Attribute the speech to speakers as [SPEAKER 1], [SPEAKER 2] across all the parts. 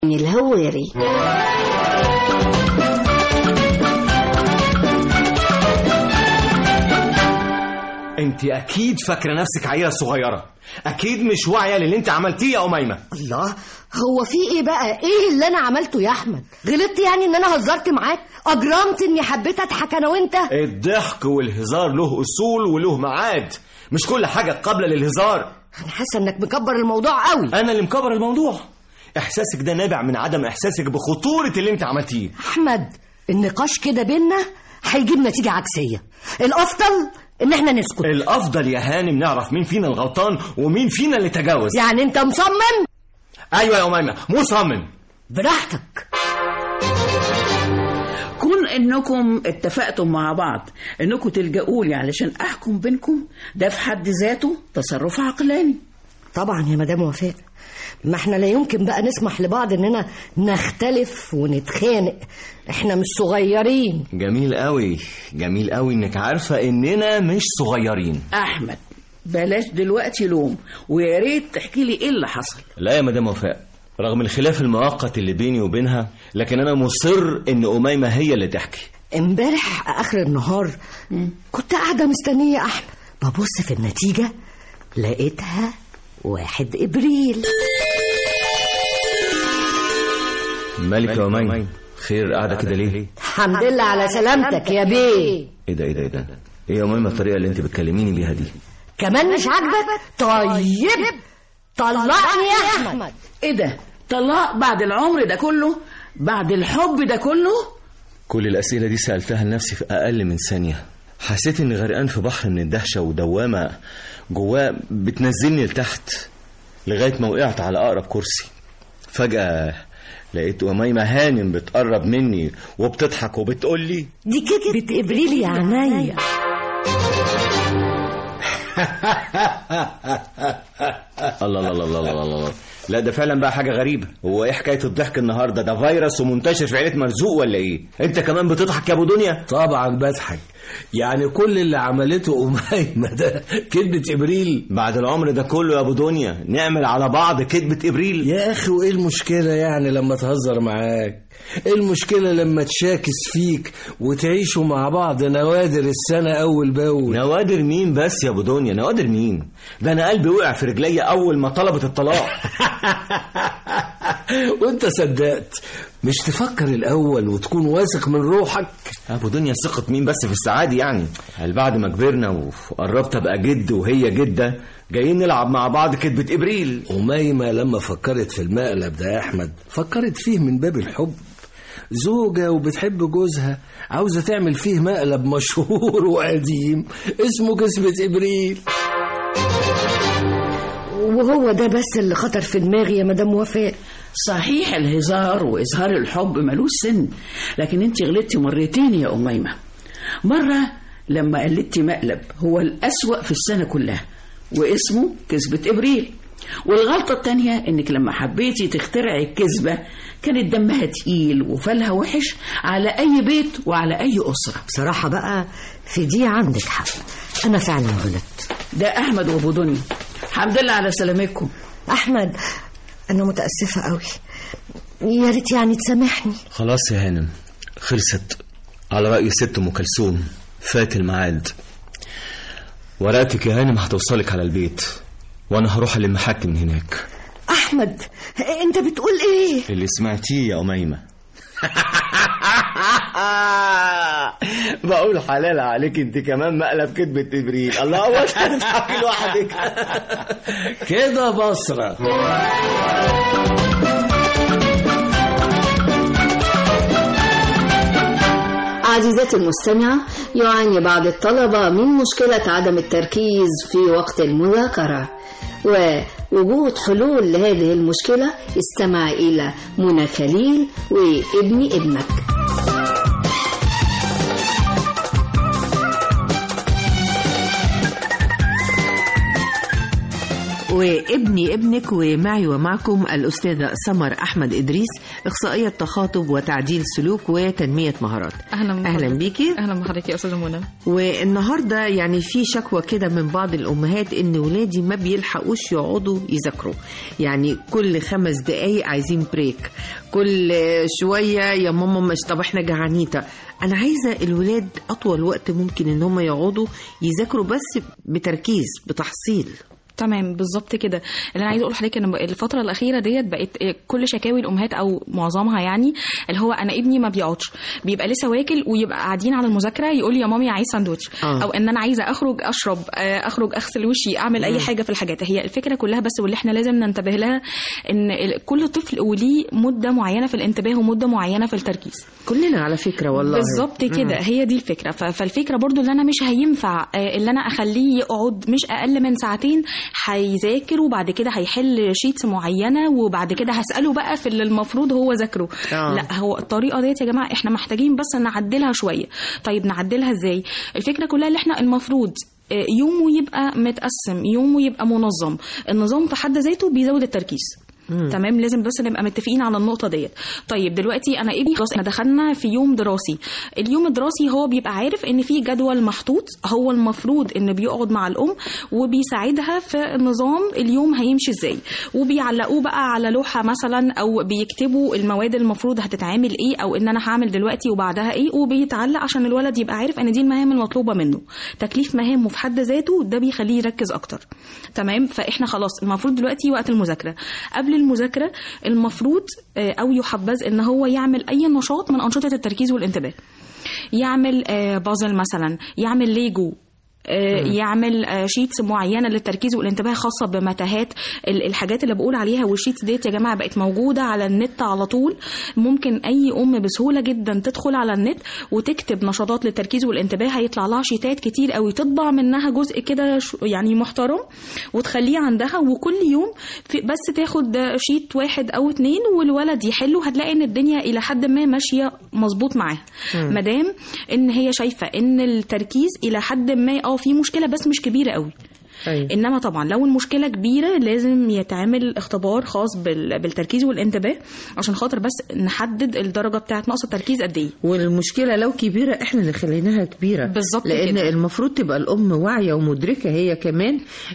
[SPEAKER 1] الهواري
[SPEAKER 2] انت اكيد فاكره نفسك عيله صغيره اكيد مش واعيه للي انت عملتيه يا اميمه
[SPEAKER 1] الله هو في ايه بقى ايه اللي انا عملته يا احمد غلطت يعني ان انا هزرت معاك اجرمت اني حبيت اضحك انا وانت
[SPEAKER 2] الضحك والهزار له اصول وله ميعاد مش كل حاجه قابله للهزار
[SPEAKER 1] انا حاسه انك مكبر الموضوع قوي
[SPEAKER 2] انا اللي مكبر الموضوع احساسك ده نابع من عدم احساسك بخطوره اللي انت عملتيه
[SPEAKER 1] احمد النقاش كده بينا هيجيب نتيجه عكسيه الافضل ان احنا نسكت
[SPEAKER 2] الافضل يا هانم نعرف مين فينا الغلطان ومين فينا اللي تجاوز
[SPEAKER 1] يعني انت مصمم
[SPEAKER 2] ايوه يا اميمه مصمم
[SPEAKER 1] براحتك
[SPEAKER 3] كون انكم اتفقتم مع بعض انكم تلجأوا لي علشان احكم بينكم ده في حد ذاته تصرف عقلاني
[SPEAKER 1] طبعا يا مدام وفاء ما احنا لا يمكن بقى نسمح لبعض اننا نختلف ونتخانق احنا مش صغيرين
[SPEAKER 2] جميل قوي جميل قوي انك عارفه اننا مش صغيرين
[SPEAKER 3] احمد بلاش دلوقتي لوم ويا ريت تحكي لي ايه اللي حصل
[SPEAKER 2] لا يا مدام وفاء رغم الخلاف المؤقت اللي بيني وبينها لكن انا مصر ان اميمه هي اللي تحكي
[SPEAKER 1] امبارح اخر النهار كنت قاعده مستنيه احمد ببص في النتيجه لقيتها واحد ابريل
[SPEAKER 2] مالك يا اميمه خير قاعده كده ليه
[SPEAKER 1] الحمد لله على سلامتك يا بيه
[SPEAKER 2] ايه ده ايه ده ايه ده ايه يا اميمه الطريقه اللي انت بتكلميني بيها دي
[SPEAKER 1] كمان مش عاجبك طيب طلقني يا احمد
[SPEAKER 3] ايه ده طلاق بعد العمر ده كله بعد الحب ده كله
[SPEAKER 2] كل الاسئله دي سالتها لنفسي في اقل من ثانيه حسيت اني غرقان في بحر من الدهشه ودوامه جواه بتنزلني لتحت لغايه ما وقعت على اقرب كرسي فجاه لقيت أميمة هانم بتقرب مني وبتضحك وبتقول لي
[SPEAKER 1] دي كده ابريل يا عينيا
[SPEAKER 2] الله الله الله الله الله الله لا ده فعلا بقى حاجة غريبة هو ايه حكاية الضحك النهاردة ده فيروس ومنتشر في عيلة مرزوق ولا ايه انت كمان بتضحك يا ابو دنيا
[SPEAKER 4] طبعا بضحك يعني كل اللي عملته أميمة ده كذبة إبريل
[SPEAKER 2] بعد العمر ده كله يا ابو دنيا نعمل على بعض كذبة ابريل
[SPEAKER 4] يا أخي وإيه المشكلة يعني لما تهزر معاك إيه المشكلة لما تشاكس فيك وتعيشوا مع بعض نوادر السنة أول بأول
[SPEAKER 2] نوادر مين بس يا ابو دنيا نوادر مين ده انا قلبي وقع في رجليا اول ما طلبت الطلاق
[SPEAKER 4] وانت صدقت مش تفكر الأول وتكون واثق من روحك
[SPEAKER 2] ابو دنيا ثقة مين بس في السعادة يعني هل بعد ما كبرنا وقربت ابقى جد وهي جدة جايين نلعب مع بعض كذبة ابريل
[SPEAKER 4] أميمة لما فكرت في المقلب ده يا أحمد فكرت فيه من باب الحب زوجة وبتحب جوزها عاوزة تعمل فيه مقلب مشهور وقديم اسمه كسبة إبريل
[SPEAKER 1] وهو ده بس اللي خطر في دماغي يا مدام وفاء
[SPEAKER 3] صحيح الهزار واظهار الحب ملوش سن لكن انت غلطتي مرتين يا اميمه مره لما قلدتي مقلب هو الاسوا في السنه كلها واسمه كذبه ابريل والغلطة التانية انك لما حبيتي تخترعي الكذبة كانت دمها تقيل وفالها وحش على اي بيت وعلى اي اسرة
[SPEAKER 1] بصراحة بقى في دي عندك حق أنا فعلا غلطت
[SPEAKER 3] ده احمد وابو دنيا الحمد لله على سلامتكم
[SPEAKER 1] أحمد أنا متأسفة قوي يا ريت يعني تسامحني
[SPEAKER 2] خلاص يا هانم خلصت على رأي ست ام كلثوم فات الميعاد ورقتك يا هانم هتوصلك على البيت وانا هروح للمحاكم من هناك
[SPEAKER 1] أحمد أنت بتقول إيه؟
[SPEAKER 2] اللي سمعتيه يا أميمة بقول حلال عليك انت كمان مقلب كدبة ابريل الله هو مش هتضحكي لوحدك
[SPEAKER 4] كده بصرة
[SPEAKER 5] عزيزتي المستمعة يعاني بعض الطلبة من مشكلة عدم التركيز في وقت المذاكرة ووجود حلول لهذه المشكلة استمع إلى منى خليل وابن ابنك
[SPEAKER 6] وابني ابنك ومعي ومعكم الأستاذة سمر أحمد إدريس إخصائية تخاطب وتعديل سلوك وتنمية مهارات
[SPEAKER 7] اهلا
[SPEAKER 6] أهلا
[SPEAKER 7] بحضرتك.
[SPEAKER 6] بيكي
[SPEAKER 7] اهلا بحضرتك يا استاذه منى
[SPEAKER 6] والنهارده يعني في شكوى كده من بعض الامهات ان ولادي ما بيلحقوش يقعدوا يذاكروا يعني كل خمس دقايق عايزين بريك كل شويه يا ماما مش طب احنا جعانين طب انا عايزه الولاد اطول وقت ممكن ان هم يقعدوا يذاكروا بس بتركيز بتحصيل
[SPEAKER 7] تمام بالظبط كده اللي انا عايزه اقول لحضرتك ان الفتره الاخيره ديت بقت كل شكاوي الامهات او معظمها يعني اللي هو انا ابني ما بيقعدش بيبقى لسه واكل ويبقى قاعدين على المذاكره يقول لي يا مامي عايز ساندوتش
[SPEAKER 6] آه.
[SPEAKER 7] او ان انا عايزه اخرج اشرب آه، اخرج اغسل وشي اعمل اي حاجه في الحاجات هي الفكره كلها بس واللي احنا لازم ننتبه لها ان ال- كل طفل وليه مده معينه في الانتباه ومده معينه في التركيز
[SPEAKER 6] كلنا على فكره والله
[SPEAKER 7] بالظبط كده هي دي الفكره ف- فالفكره برضو اللي انا مش هينفع آه، اللي انا اخليه يقعد مش اقل من ساعتين هيذاكر وبعد كده هيحل شيتس معينه وبعد كده هساله بقى في اللي المفروض هو ذاكره
[SPEAKER 6] آه.
[SPEAKER 7] لا هو الطريقه ديت يا جماعه احنا محتاجين بس نعدلها شويه طيب نعدلها ازاي الفكره كلها اللي احنا المفروض آه، يومه يبقى متقسم يومه يبقى منظم النظام في حد ذاته بيزود التركيز تمام لازم بس نبقى متفقين على النقطه ديت طيب دلوقتي انا ابني خلاص احنا دخلنا في يوم دراسي اليوم الدراسي هو بيبقى عارف ان في جدول محطوط هو المفروض ان بيقعد مع الام وبيساعدها في النظام اليوم هيمشي ازاي وبيعلقوه بقى على لوحه مثلا او بيكتبوا المواد المفروض هتتعامل ايه او ان انا هعمل دلوقتي وبعدها ايه وبيتعلق عشان الولد يبقى عارف ان دي المهام المطلوبه منه تكليف مهامه في حد ذاته ده بيخليه يركز اكتر تمام فاحنا خلاص المفروض دلوقتي وقت المذاكره قبل المذاكره المفروض آه، او يحبذ ان هو يعمل اي نشاط من انشطه التركيز والانتباه يعمل آه، بازل مثلا يعمل ليجو آه، يعمل آه، شيتس معينه للتركيز والانتباه خاصه بمتاهات ال- الحاجات اللي بقول عليها والشيتس ديت يا جماعه بقت موجوده على النت على طول ممكن اي ام بسهوله جدا تدخل على النت وتكتب نشاطات للتركيز والانتباه هيطلع لها شيتات كتير قوي تطبع منها جزء كده ش- يعني محترم وتخليه عندها وكل يوم في بس تاخد شيت واحد او اتنين والولد يحله هتلاقي ان الدنيا الى حد ما ماشيه مظبوط معاها مادام ان هي شايفه ان التركيز الى حد ما اه في مشكله بس مش كبيره قوي
[SPEAKER 6] أيوة.
[SPEAKER 7] انما طبعا لو المشكله كبيره لازم يتعمل اختبار خاص بال- بالتركيز والانتباه عشان خاطر بس نحدد الدرجه بتاعه نقص التركيز قد ايه
[SPEAKER 6] والمشكله لو كبيره احنا اللي خليناها كبيره
[SPEAKER 7] بالظبط
[SPEAKER 6] لان
[SPEAKER 7] كده.
[SPEAKER 6] المفروض تبقى الام واعيه ومدركه هي كمان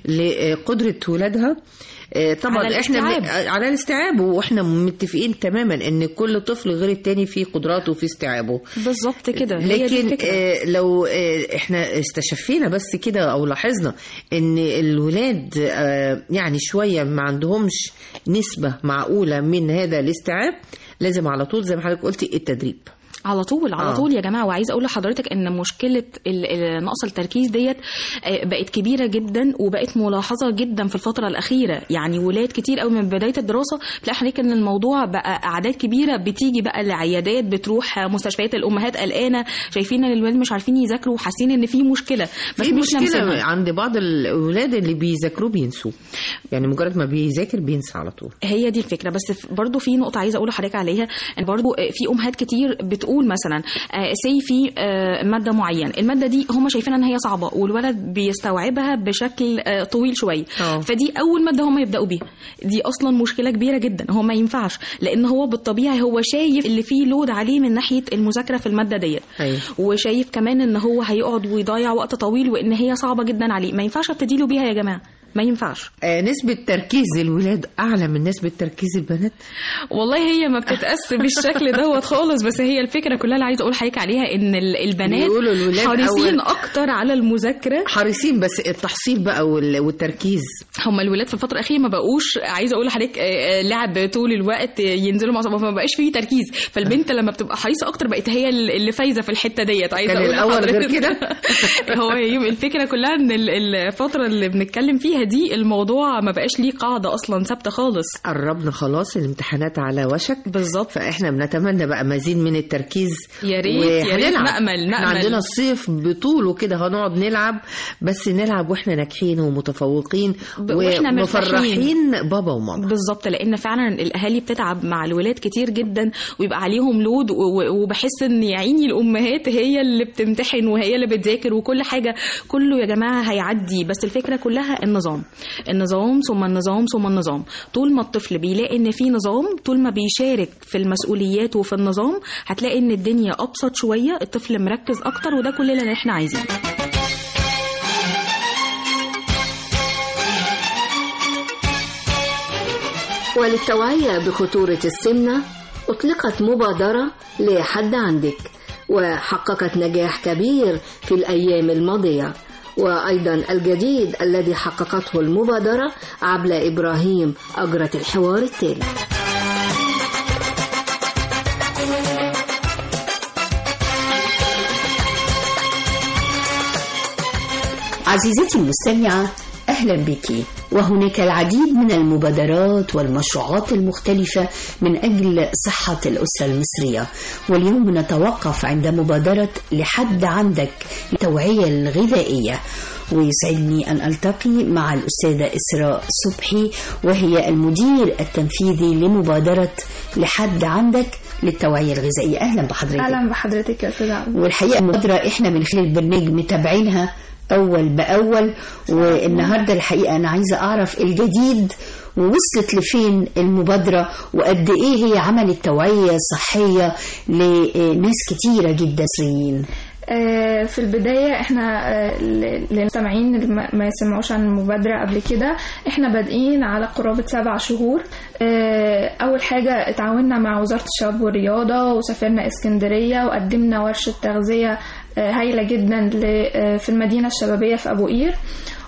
[SPEAKER 6] لقدره ولادها آه، طبعا
[SPEAKER 7] على
[SPEAKER 6] احنا
[SPEAKER 7] الاستيعاب.
[SPEAKER 6] م- على الاستيعاب واحنا متفقين تماما ان كل طفل غير التاني فيه قدراته وفيه استيعابه
[SPEAKER 7] بالظبط كده هي دي
[SPEAKER 6] لكن
[SPEAKER 7] الفكرة.
[SPEAKER 6] آه لو آه احنا استشفينا بس كده او لاحظنا ان الولاد آه يعني شويه ما عندهمش نسبه معقوله من هذا الاستيعاب لازم على طول زي ما حضرتك قلتي التدريب
[SPEAKER 7] على طول على
[SPEAKER 6] آه.
[SPEAKER 7] طول يا جماعه وعايزه اقول لحضرتك ان مشكله ال- ال- نقص التركيز ديت آه، بقت كبيره جدا وبقت ملاحظه جدا في الفتره الاخيره يعني ولاد كتير قوي من بدايه الدراسه تلاقي حضرتك ان الموضوع بقى اعداد كبيره بتيجي بقى لعيادات بتروح مستشفيات الامهات قلقانه شايفين ان الولاد مش عارفين يذاكروا وحاسين ان في مشكله بس
[SPEAKER 6] في
[SPEAKER 7] مش
[SPEAKER 6] مشكله
[SPEAKER 7] لامسينها.
[SPEAKER 6] عند بعض الاولاد اللي بيذاكروا بينسوا يعني مجرد ما بيذاكر بينسى على طول
[SPEAKER 7] هي دي الفكره بس ف- برضو في نقطه عايزه اقول لحضرتك عليها ان برضو آه، في امهات كتير بتقول مثلا سي في آه، ماده معينه الماده دي هم شايفين ان هي صعبه والولد بيستوعبها بشكل آه، طويل شويه
[SPEAKER 6] آه.
[SPEAKER 7] فدي اول ماده هم يبداوا بيها دي اصلا مشكله كبيره جدا هو ما ينفعش لان هو بالطبيعي هو شايف اللي فيه لود عليه من ناحيه المذاكره في الماده ديت
[SPEAKER 6] أيوة.
[SPEAKER 7] وشايف كمان ان هو هيقعد ويضيع وقت طويل وان هي صعبه جدا عليه ما ينفعش ابتدي له بيها يا جماعه ما ينفعش
[SPEAKER 6] آه نسبه تركيز الولاد اعلى من نسبه تركيز البنات
[SPEAKER 7] والله هي ما بتتقاس بالشكل دوت خالص بس هي الفكره كلها اللي عايزه اقول حضرتك عليها ان ال- البنات
[SPEAKER 6] بيقولوا الولاد
[SPEAKER 7] حريصين
[SPEAKER 6] أول-
[SPEAKER 7] اكتر على المذاكره
[SPEAKER 6] حريصين بس التحصيل بقى وال- والتركيز
[SPEAKER 7] هم الولاد في الفتره الاخيره ما بقوش عايزه اقول لحضرتك آه، آه، لعب طول الوقت آه، ينزلوا مع صحابهم ما بقاش فيه تركيز فالبنت لما بتبقى حريصه اكتر بقت هي اللي فايزه في الحته ديت عايزه
[SPEAKER 6] كان
[SPEAKER 7] اقول
[SPEAKER 6] الأول غير
[SPEAKER 7] لحضرتك.
[SPEAKER 6] كده؟
[SPEAKER 7] هو هي الفكره كلها ان ال- الفتره اللي بنتكلم فيها دي الموضوع ما بقاش ليه قاعده اصلا ثابته خالص
[SPEAKER 6] قربنا خلاص الامتحانات على وشك
[SPEAKER 7] بالظبط
[SPEAKER 6] فاحنا بنتمنى بقى مزيد من التركيز
[SPEAKER 7] يا ريت، يا ريت
[SPEAKER 6] وهنلعب.
[SPEAKER 7] نأمل-
[SPEAKER 6] احنا
[SPEAKER 7] نأمل.
[SPEAKER 6] عندنا الصيف بطوله كده هنقعد نلعب بس نلعب واحنا ناجحين ومتفوقين
[SPEAKER 7] ب- وإحنا مرتاحين.
[SPEAKER 6] ومفرحين بابا وماما
[SPEAKER 7] بالظبط لان فعلا الاهالي بتتعب مع الولاد كتير جدا ويبقى عليهم لود و- و- وبحس ان يا عيني الامهات هي اللي بتمتحن وهي اللي بتذاكر وكل حاجه كله يا جماعه هيعدي بس الفكره كلها النظام النظام النظام ثم النظام ثم النظام طول ما الطفل بيلاقي ان في نظام طول ما بيشارك في المسؤوليات وفي النظام هتلاقي ان الدنيا ابسط شويه الطفل مركز اكتر وده كلنا اللي احنا عايزينه
[SPEAKER 5] وللتوعية بخطورة السمنة أطلقت مبادرة لحد عندك وحققت نجاح كبير في الأيام الماضية وأيضا الجديد الذي حققته المبادرة عبلة إبراهيم أجرت الحوار التالي عزيزتي المستمعة أهلا بك وهناك العديد من المبادرات والمشروعات المختلفة من أجل صحة الأسرة المصرية واليوم نتوقف عند مبادرة لحد عندك التوعية الغذائية ويسعدني أن ألتقي مع الأستاذة إسراء صبحي وهي المدير التنفيذي لمبادرة لحد عندك للتوعية الغذائية أهلا بحضرتك
[SPEAKER 8] اهلا بحضرتك يا استاذ عبد
[SPEAKER 5] والحقيقة المبادرة إحنا من خلال البرنامج متابعينها أول بأول والنهاردة الحقيقة أنا عايزة أعرف الجديد ووصلت لفين المبادرة وقد إيه هي عملت توعية صحية لناس كتيرة جدا مصريين
[SPEAKER 8] آه، في البداية احنا آه، ل- للمستمعين اللي ما ما يسمعوش عن المبادرة قبل كده احنا بادئين على قرابة سبع شهور آه، أول حاجة اتعاوننا مع وزارة الشباب والرياضة وسافرنا اسكندرية وقدمنا ورشة تغذية آه، هايلة جدا ل- آه، في المدينة الشبابية في أبو قير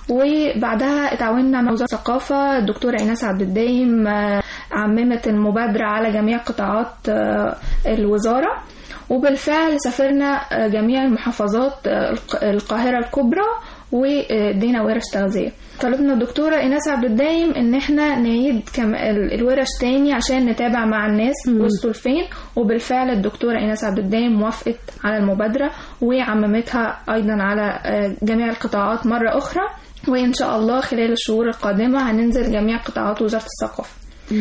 [SPEAKER 8] وبعدها اتعاوننا مع وزارة الثقافة الدكتورة إيناس عبد الدايم آه، عممت المبادرة على جميع قطاعات آه، الوزارة وبالفعل سافرنا آه، جميع المحافظات آه، الق- القاهرة الكبرى ودينا ورش تغذية طلبنا الدكتورة إيناس عبد الدايم إن إحنا نعيد كم ال- الورش تاني عشان نتابع مع الناس وصلوا لفين وبالفعل الدكتورة إيناس عبد الدايم وافقت على المبادرة وعممتها أيضا على آه، جميع القطاعات مرة أخرى وإن شاء الله خلال الشهور القادمة هننزل جميع قطاعات وزارة الثقافة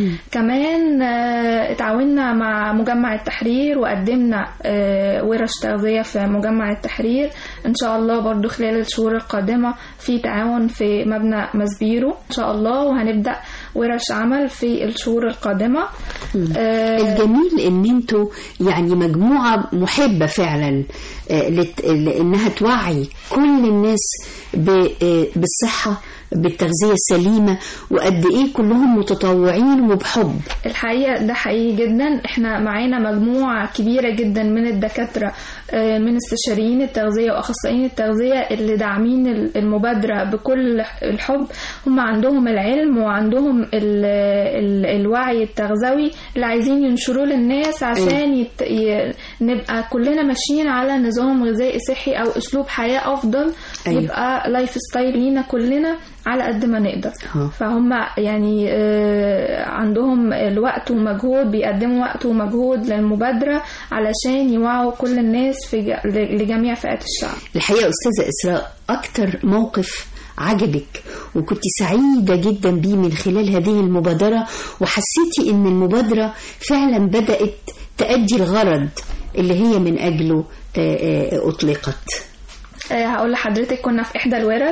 [SPEAKER 8] كمان آه، اتعاوننا مع مجمع التحرير وقدمنا آه، ورش تغذية في مجمع التحرير ان شاء الله برضو خلال الشهور القادمة في تعاون في مبنى مسبيرو ان شاء الله وهنبدأ ورش عمل في الشهور القادمة آه،
[SPEAKER 5] الجميل ان انتوا يعني مجموعة محبة فعلا آه، لت- لانها توعي كل الناس ب- آه، بالصحة بالتغذية السليمة وقد ايه كلهم متطوعين وبحب
[SPEAKER 8] الحقيقة ده حقيقي جدا احنا معانا مجموعة كبيرة جدا من الدكاترة آه، من استشاريين التغذية وأخصائيين التغذية اللي داعمين ال- المبادرة بكل الحب هم عندهم العلم وعندهم ال ال الوعي التغذوي اللي عايزين ينشروه للناس عشان يت... ي... نبقى كلنا ماشيين على نظام غذائي صحي أو أسلوب حياة أفضل
[SPEAKER 5] أيوة.
[SPEAKER 8] يبقى لايف ستايل لينا كلنا على قد ما نقدر
[SPEAKER 5] ها.
[SPEAKER 8] فهم يعني آه، عندهم الوقت ومجهود بيقدموا وقت ومجهود للمبادرة علشان يوعوا كل الناس في ج- لجميع فئات الشعب
[SPEAKER 5] الحقيقة أستاذة إسراء أكتر موقف عجبك وكنت سعيدة جدا بيه من خلال هذه المبادرة وحسيتي إن المبادرة فعلا بدأت تأدي الغرض اللي هي من أجله آه، آه، أطلقت
[SPEAKER 8] آه، هقول لحضرتك كنا في إحدى الورش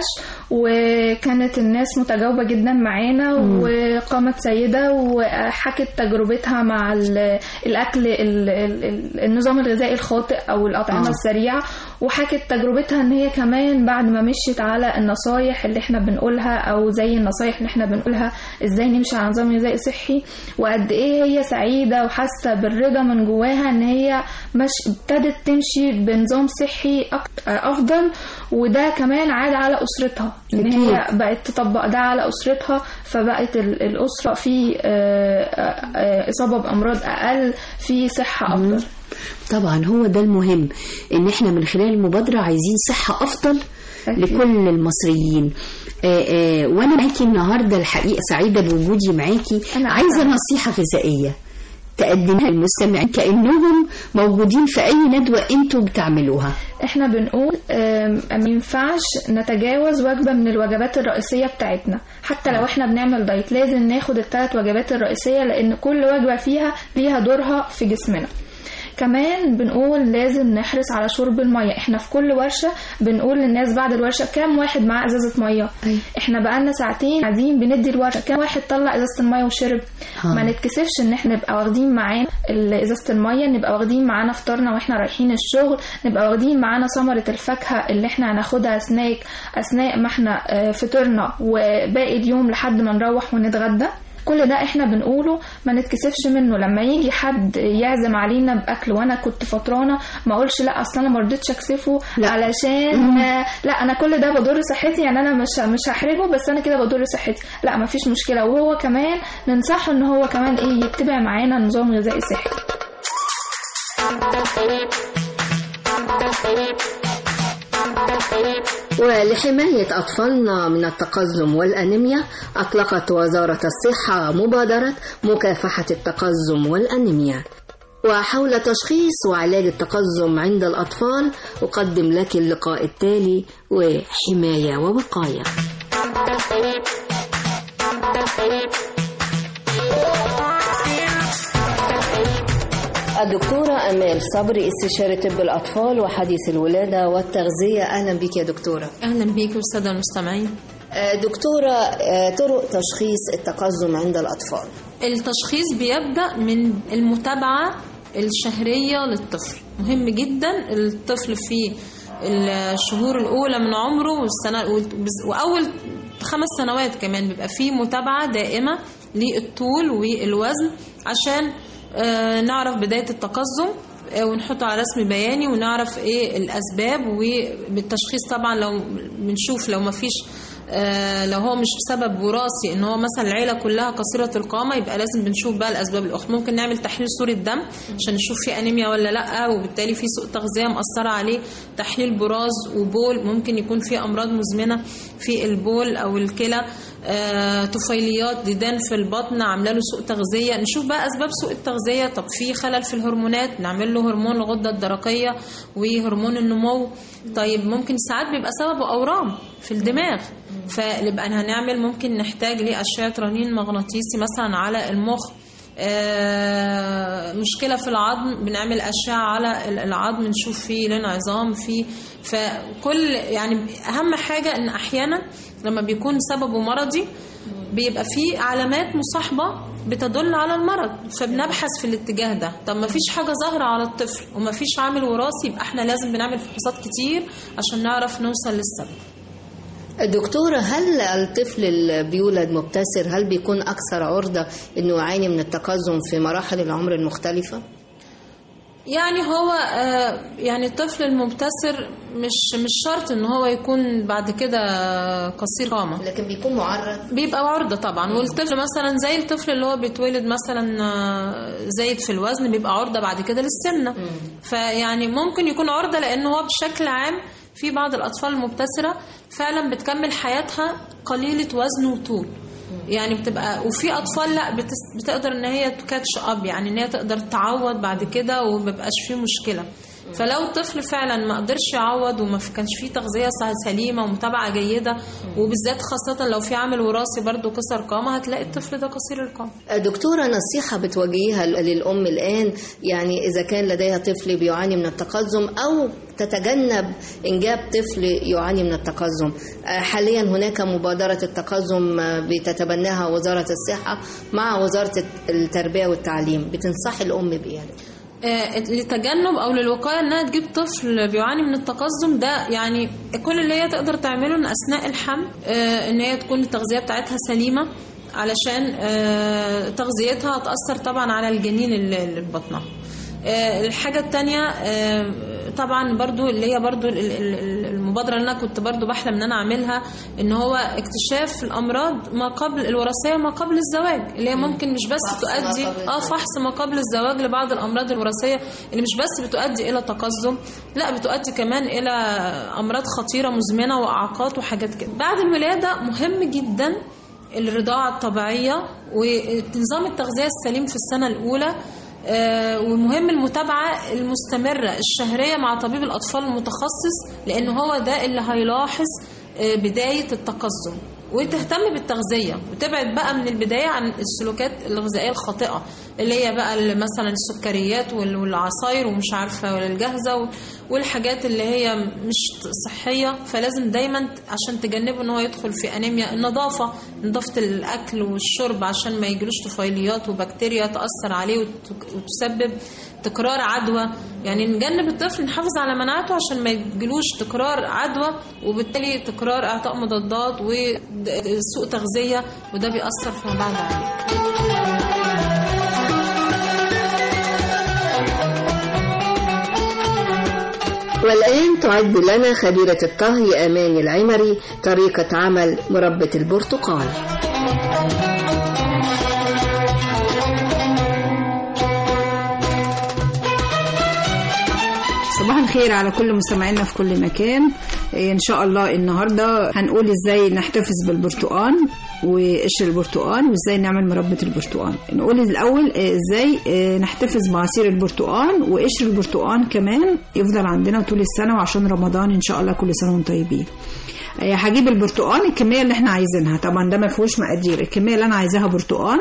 [SPEAKER 8] وكانت الناس متجاوبة جدا معانا وقامت سيدة وحكت تجربتها مع ال- الأكل ال- ال- ال- النظام الغذائي الخاطئ أو الأطعمة
[SPEAKER 5] آه.
[SPEAKER 8] السريعة وحكت تجربتها إن هي كمان بعد ما مشيت على النصايح اللي احنا بنقولها أو زي النصايح اللي احنا بنقولها إزاي نمشي على نظام غذائي صحي وقد إيه هي سعيدة وحاسة بالرضا من جواها إن هي مش ابتدت تمشي بنظام صحي أك- أفضل وده كمان عاد على أسرتها إن هي
[SPEAKER 5] أكيد.
[SPEAKER 8] بقت تطبق ده على أسرتها فبقت ال- الأسرة في آه، آه، آه، إصابة بأمراض أقل في صحة أفضل
[SPEAKER 5] طبعا هو ده المهم ان احنا من خلال المبادرة عايزين صحة افضل
[SPEAKER 8] أكيد.
[SPEAKER 5] لكل المصريين آه آه وانا معاكي النهاردة الحقيقة سعيدة بوجودي معاكي
[SPEAKER 8] أنا
[SPEAKER 5] عايزة
[SPEAKER 8] أسعد.
[SPEAKER 5] نصيحة غذائية تقدمها للمستمعين كأنهم موجودين في أي ندوة أنتوا بتعملوها
[SPEAKER 8] احنا بنقول آم، ما ينفعش نتجاوز وجبة من الوجبات الرئيسية بتاعتنا حتى لو احنا بنعمل دايت لازم ناخد الثلاث وجبات الرئيسية لأن كل وجبة فيها ليها دورها في جسمنا كمان بنقول لازم نحرص على شرب الميه احنا في كل ورشه بنقول للناس بعد الورشه كام واحد معاه ازازه ميه احنا بقالنا ساعتين قاعدين بندي الورشه كام واحد طلع ازازه الميه وشرب ما نتكسفش ان احنا نبقى واخدين معانا ال- ازازه الميه نبقى واخدين معانا فطارنا واحنا رايحين الشغل نبقى واخدين معانا ثمره الفاكهه اللي احنا هناخدها سناك اثناء ما احنا آه، فطرنا وباقي اليوم لحد ما نروح ونتغدى كل ده احنا بنقوله ما نتكسفش منه لما يجي حد يعزم علينا باكل وانا كنت فطرانه ما اقولش لا اصل انا ما رضيتش اكسفه
[SPEAKER 1] لا.
[SPEAKER 8] علشان آه، لا انا كل ده بضر صحتي يعني انا مش مش هحرجه بس انا كده بضر صحتي لا ما فيش مشكله وهو كمان ننصحه ان هو كمان ايه يتبع معانا نظام غذائي صحي
[SPEAKER 5] ولحماية أطفالنا من التقزم والأنيميا أطلقت وزارة الصحة مبادرة مكافحة التقزم والأنيميا وحول تشخيص وعلاج التقزم عند الأطفال أقدم لك اللقاء التالي وحماية ووقاية الدكتورة أمال صبري استشارة طب الأطفال وحديث الولادة والتغذية أهلا بك يا دكتورة
[SPEAKER 9] اهلا بيك والساده المستمعين
[SPEAKER 5] آه، دكتورة آه، طرق تشخيص التقزم عند الأطفال
[SPEAKER 9] التشخيص بيبدا من المتابعه الشهريه للطفل مهم جدا الطفل في الشهور الاولى من عمره والسنه واول خمس سنوات كمان بيبقى فيه متابعه دائمه للطول والوزن عشان آه، نعرف بدايه التقزم آه، ونحطه على رسم بياني ونعرف ايه الاسباب وبالتشخيص طبعا لو بنشوف لو ما فيش آه، لو هو مش بسبب وراثي ان هو مثلا العيله كلها قصيره القامه يبقى لازم بنشوف بقى الاسباب الاخرى ممكن نعمل تحليل صوره دم عشان نشوف في انيميا ولا لا وبالتالي في سوء تغذيه مأثره عليه تحليل براز وبول ممكن يكون في امراض مزمنه في البول او الكلى آه، طفيليات ديدان في البطن عامله له سوء تغذيه نشوف بقى اسباب سوء التغذيه طب في خلل في الهرمونات نعمل له هرمون الغده الدرقيه وهرمون النمو طيب ممكن ساعات بيبقى سببه اورام في الدماغ فنبقى هنعمل ممكن نحتاج لاشعه رنين مغناطيسي مثلا على المخ آه، مشكلة في العظم بنعمل أشعة على ال- العظم نشوف فيه الانعظام فيه فكل يعني أهم حاجة إن أحيانا لما بيكون سببه مرضي بيبقى فيه علامات مصاحبة بتدل على المرض فبنبحث في الاتجاه ده طب ما فيش حاجة ظاهرة على الطفل وما فيش عامل وراثي يبقى احنا لازم بنعمل فحوصات كتير عشان نعرف نوصل للسبب
[SPEAKER 5] دكتورة هل الطفل اللي بيولد مبتسر هل بيكون أكثر عرضة إنه يعاني من التقزم في مراحل العمر المختلفة؟
[SPEAKER 9] يعني هو آه، يعني الطفل المبتسر مش مش شرط ان هو يكون بعد كده قصير قامه
[SPEAKER 5] لكن بيكون معرض
[SPEAKER 9] بيبقى عرضة طبعا والطفل مثلا زي الطفل اللي هو بيتولد مثلا آه، زايد في الوزن بيبقى عرضة بعد كده للسمنة فيعني ممكن يكون عرضة لأن هو بشكل عام في بعض الأطفال المبتسرة فعلا بتكمل حياتها قليلة وزن وطول يعني بتبقى وفي اطفال لا بتس بتقدر ان هي تكاتش اب يعني ان هي تقدر تعوض بعد كده ومبقاش فيه مشكله فلو الطفل فعلا ما قدرش يعوض وما في- كانش فيه تغذيه صح- سليمه ومتابعه جيده وبالذات خاصه لو في عامل وراثي برضو كسر قامه هتلاقي الطفل ده قصير القامه
[SPEAKER 5] دكتورة نصيحة بتوجهيها للأم الآن يعني إذا كان لديها طفل بيعاني من التقزم أو تتجنب إنجاب طفل يعاني من التقزم آه، حاليا هناك مبادرة التقزم آه، بتتبناها وزارة الصحة مع وزارة التربية والتعليم بتنصحي الأم بإيه؟
[SPEAKER 9] آه، لتجنب او للوقايه انها تجيب طفل بيعاني من التقزم ده يعني كل اللي هي تقدر تعمله ان اثناء الحمل آه، ان هي تكون التغذيه بتاعتها سليمه علشان آه، تغذيتها هتاثر طبعا على الجنين اللي اللي في بطنها آه، الحاجة التانية آه، طبعا برضو اللي هي برضو ال- ال- ال- المبادرة اللي أنا كنت برضو بحلم إن أنا أعملها إن هو اكتشاف الأمراض ما قبل الوراثية ما قبل الزواج اللي هي ممكن مش بس
[SPEAKER 5] فحص ما
[SPEAKER 9] تؤدي
[SPEAKER 5] قبل
[SPEAKER 9] اه
[SPEAKER 5] الزواج.
[SPEAKER 9] فحص ما قبل الزواج لبعض الأمراض الوراثية اللي مش بس بتؤدي إلى تقزم لا بتؤدي كمان إلى أمراض خطيرة مزمنة وإعاقات وحاجات كده بعد الولادة مهم جدا الرضاعة الطبيعية ونظام التغذية السليم في السنة الأولى آه، ومهم المتابعة المستمرة الشهرية مع طبيب الأطفال المتخصص لأن هو ده اللي هيلاحظ آه، بداية التقزم وتهتم بالتغذية وتبعد بقى من البداية عن السلوكات الغذائية الخاطئة اللي هي بقى ال- مثلا السكريات وال- والعصاير ومش عارفه الجاهزه و- والحاجات اللي هي مش صحيه فلازم دايما عشان تجنبه ان هو يدخل في انيميا النظافه نظافه الاكل والشرب عشان ما يجيلوش طفيليات وبكتيريا تاثر عليه وت- وتسبب تكرار عدوى يعني نجنب الطفل نحافظ على مناعته عشان ما يجيلوش تكرار عدوى وبالتالي تكرار اعطاء مضادات وسوء تغذيه وده بيأثر فيما بعد عليه
[SPEAKER 5] والآن تعد لنا خبيرة الطهي أماني العمري طريقة عمل مربى البرتقال
[SPEAKER 10] صباح الخير على كل مستمعينا في كل مكان إيه، ان شاء الله النهارده هنقول ازاي نحتفظ بالبرتقال وقشر البرتقال وازاي نعمل مربى البرتقال نقول الاول إيه، ازاي إيه، نحتفظ بعصير البرتقال وقشر البرتقال كمان يفضل عندنا طول السنه وعشان رمضان ان شاء الله كل سنه وانتم طيبين إيه، هجيب البرتقال الكميه اللي احنا عايزينها طبعا ده ما فيهوش مقادير الكميه اللي انا عايزاها برتقال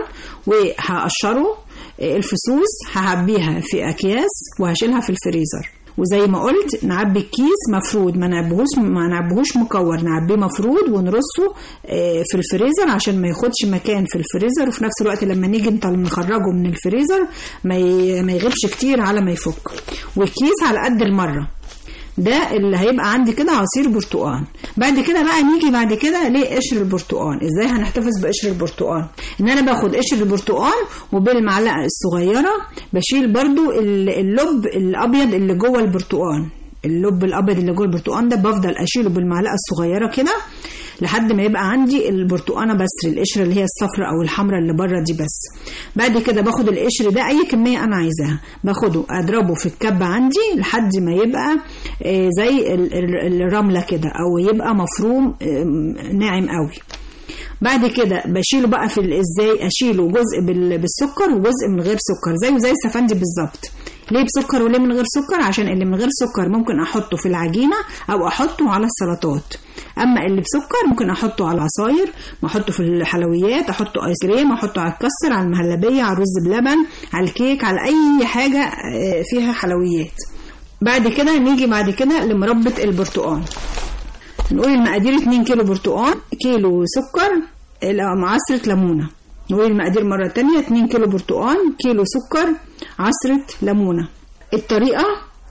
[SPEAKER 10] وهقشره إيه، الفصوص هعبيها في اكياس وهشيلها في الفريزر وزي ما قلت نعبي الكيس مفرود ما نعبيهوش ما نعبيهوش مكور نعبيه مفرود ونرصه آه، في الفريزر عشان ما ياخدش مكان في الفريزر وفي نفس الوقت لما نيجي نطل- نخرجه من الفريزر ما ي- ما يغيبش كتير على ما يفك والكيس على قد المره ده اللي هيبقى عندي كده عصير برتقال بعد كده بقى نيجي بعد كده لقشر البرتقال ازاي هنحتفظ بقشر البرتقال ان انا باخد قشر البرتقال وبالمعلقه الصغيره بشيل برضو ال- اللب الابيض اللي جوه البرتقال اللب الابيض اللي جوه البرتقال ده بفضل اشيله بالمعلقه الصغيره كده لحد ما يبقى عندي البرتقانه بس القشره اللي هي الصفراء او الحمراء اللي بره دي بس بعد كده باخد القشر ده اي كميه انا عايزاها باخده اضربه في الكبه عندي لحد ما يبقى آه، زي ال- ال- الرمله كده او يبقى مفروم آه، ناعم قوي بعد كده بشيله بقى في ال- ازاي اشيله جزء بال- بالسكر وجزء من غير سكر زيه زي السفندي بالظبط ليه بسكر وليه من غير سكر عشان اللي من غير سكر ممكن احطه في العجينه او احطه على السلطات اما اللي بسكر ممكن احطه على العصاير ما احطه في الحلويات احطه ايس كريم احطه على الكسر على المهلبيه على الرز بلبن على الكيك على اي حاجه آه، فيها حلويات بعد كده نيجي بعد كده لمربى البرتقال نقول المقادير 2 كيلو برتقال كيلو سكر لا، مع عصرة ليمونة نقول المقادير مرة تانية 2 كيلو برتقال كيلو سكر عصرة ليمونة الطريقة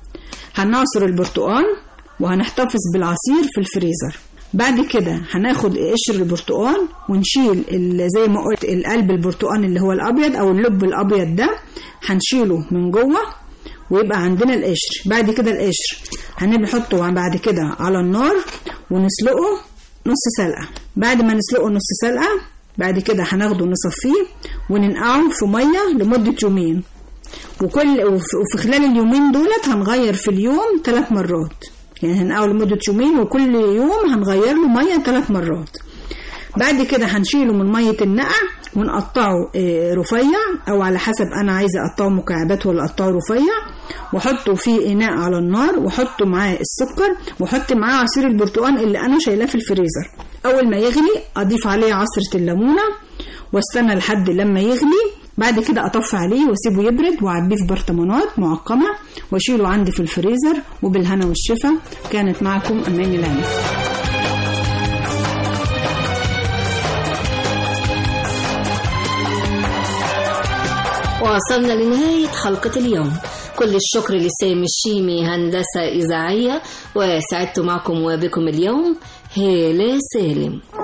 [SPEAKER 10] هنعصر البرتقال وهنحتفظ بالعصير في الفريزر بعد كده هناخد قشر البرتقال ونشيل ال- زي ما قلت القلب البرتقال اللي هو الابيض او اللب الابيض ده هنشيله من جوه ويبقى عندنا القشر بعد كده القشر هنحطه بعد كده على النار ونسلقه نص سلقة بعد ما نسلقه نص سلقة بعد كده هناخده نصفيه وننقعه في مية لمدة يومين وكل وف- وفي خلال اليومين دولت هنغير في اليوم ثلاث مرات يعني هنقعه لمدة يومين وكل يوم هنغير له مية ثلاث مرات بعد كده هنشيله من مية النقع ونقطعه آه، رفيع او على حسب انا عايزه اقطعه مكعبات ولا اقطعه رفيع واحطه في اناء على النار واحطه معاه السكر واحط معاه عصير البرتقال اللي انا شايلاه في الفريزر اول ما يغلي اضيف عليه عصرة الليمونة واستنى لحد لما يغلي بعد كده اطفي عليه واسيبه يبرد واعبيه في برطمانات معقمه واشيله عندي في الفريزر وبالهنا والشفا كانت معكم امان العلم
[SPEAKER 5] وصلنا لنهاية حلقة اليوم كل الشكر لسامي الشيمي هندسة إذاعية وسعدت معكم وبكم اليوم هالة سالم